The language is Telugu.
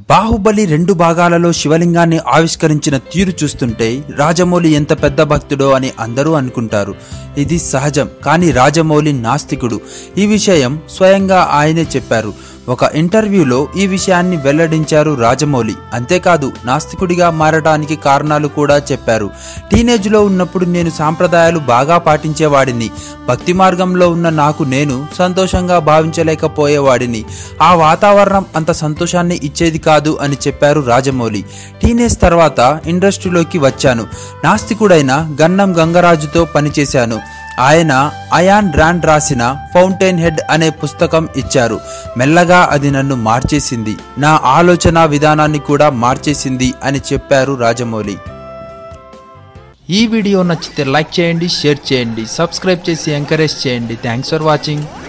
బాహుబలి రెండు భాగాలలో శివలింగాన్ని ఆవిష్కరించిన తీరు చూస్తుంటే రాజమౌళి ఎంత పెద్ద భక్తుడో అని అందరూ అనుకుంటారు ఇది సహజం కానీ రాజమౌళి నాస్తికుడు ఈ విషయం స్వయంగా ఆయనే చెప్పారు ఒక ఇంటర్వ్యూలో ఈ విషయాన్ని వెల్లడించారు రాజమౌళి అంతేకాదు నాస్తికుడిగా మారడానికి కారణాలు కూడా చెప్పారు టీనేజ్లో ఉన్నప్పుడు నేను సాంప్రదాయాలు బాగా పాటించేవాడిని భక్తి మార్గంలో ఉన్న నాకు నేను సంతోషంగా భావించలేకపోయేవాడిని ఆ వాతావరణం అంత సంతోషాన్ని ఇచ్చేది కాదు అని చెప్పారు రాజమౌళి టీనేజ్ తర్వాత ఇండస్ట్రీలోకి వచ్చాను నాస్తికుడైన గన్నం గంగరాజుతో పనిచేశాను ఆయన అయాన్ ర్యాండ్ రాసిన ఫౌంటైన్ హెడ్ అనే పుస్తకం ఇచ్చారు మెల్లగా అది నన్ను మార్చేసింది నా ఆలోచన విధానాన్ని కూడా మార్చేసింది అని చెప్పారు రాజమౌళి ఈ వీడియో నచ్చితే లైక్ చేయండి షేర్ చేయండి సబ్స్క్రైబ్ చేసి ఎంకరేజ్ చేయండి థ్యాంక్స్ ఫర్ వాచింగ్